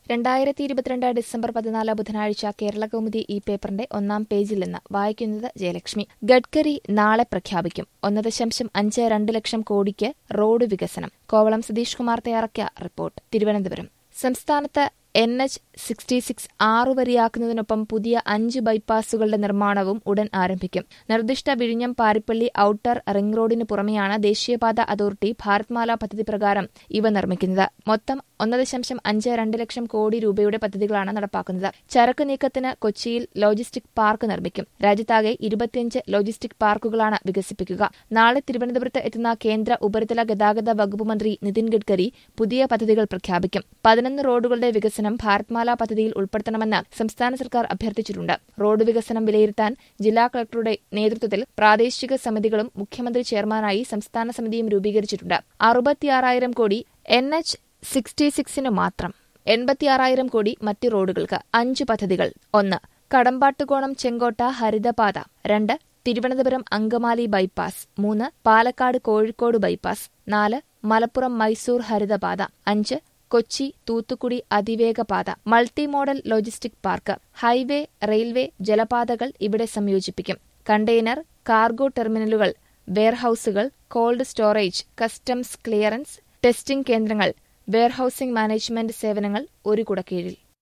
രണ്ടായിരത്തി ഇരുപത്തിരണ്ട് ഡിസംബർ പതിനാല് ബുധനാഴ്ച കേരളകൗമുദി ഈ പേപ്പറിന്റെ ഒന്നാം പേജിൽ നിന്ന് വായിക്കുന്നത് ജയലക്ഷ്മി ഗഡ്കരി നാളെ പ്രഖ്യാപിക്കും ഒന്ന് ദശാംശം അഞ്ച് രണ്ട് ലക്ഷം കോടിക്ക് റോഡ് വികസനം കോവളം സതീഷ് കുമാർ തയ്യാറാക്കിയ റിപ്പോർട്ട് തിരുവനന്തപുരം സംസ്ഥാനത്ത് എൻ എച്ച് സിക്സ്റ്റി സിക്സ് ആറു വരിയാക്കുന്നതിനൊപ്പം പുതിയ അഞ്ച് ബൈപ്പാസുകളുടെ നിർമ്മാണവും ഉടൻ ആരംഭിക്കും നിർദ്ദിഷ്ട വിഴിഞ്ഞം പാരിപ്പള്ളി ഔട്ടർ റിംഗ് റോഡിന് പുറമെയാണ് ദേശീയപാത അതോറിറ്റി ഭാരത്മാല പദ്ധതി പ്രകാരം ഇവ നിർമ്മിക്കുന്നത് മൊത്തം ഒന്ന് ദശാംശം അഞ്ച് രണ്ട് ലക്ഷം കോടി രൂപയുടെ പദ്ധതികളാണ് നടപ്പാക്കുന്നത് ചരക്ക് നീക്കത്തിന് കൊച്ചിയിൽ ലോജിസ്റ്റിക് പാർക്ക് നിർമ്മിക്കും രാജ്യത്താകെ ഇരുപത്തിയഞ്ച് ലോജിസ്റ്റിക് പാർക്കുകളാണ് വികസിപ്പിക്കുക നാളെ തിരുവനന്തപുരത്ത് എത്തുന്ന കേന്ദ്ര ഉപരിതല ഗതാഗത വകുപ്പ് മന്ത്രി നിതിൻ ഗഡ്കരി പുതിയ പദ്ധതികൾ പ്രഖ്യാപിക്കും പതിനൊന്ന് റോഡുകളുടെ വികസനം ഭാരത്മാല പദ്ധതിയിൽ ഉൾപ്പെടുത്തണമെന്ന് സംസ്ഥാന സർക്കാർ അഭ്യർത്ഥിച്ചിട്ടുണ്ട് റോഡ് വികസനം വിലയിരുത്താൻ ജില്ലാ കളക്ടറുടെ നേതൃത്വത്തിൽ പ്രാദേശിക സമിതികളും മുഖ്യമന്ത്രി ചെയർമാനായി സംസ്ഥാന സമിതിയും രൂപീകരിച്ചിട്ടുണ്ട് അറുപത്തിയാറായിരം കോടി എൻ എച്ച് സിക്സ്റ്റി സിക്സിന് മാത്രം എൺപത്തിയാറായിരം കോടി മറ്റ് റോഡുകൾക്ക് അഞ്ച് പദ്ധതികൾ ഒന്ന് കടമ്പാട്ടുകോണം ചെങ്കോട്ട ഹരിതപാത രണ്ട് തിരുവനന്തപുരം അങ്കമാലി ബൈപ്പാസ് മൂന്ന് പാലക്കാട് കോഴിക്കോട് ബൈപ്പാസ് നാല് മലപ്പുറം മൈസൂർ ഹരിതപാത അഞ്ച് കൊച്ചി തൂത്തുക്കുടി അതിവേഗ പാത multi modal logistic park highway railway ജലപാതകൾ ഇവിടെ സംയോജിപ്പിക്കും കണ്ടെയ്നർ കാർഗോ ടെർമിനലുകൾ വെയർഹൌസുകൾ cold storage customs clearance testing കേന്ദ്രങ്ങൾ വെയർഹൌസിംഗ് മാനേജ്മെന്റ് സേവനങ്ങൾ ഒരു കുടക്കീഴിൽ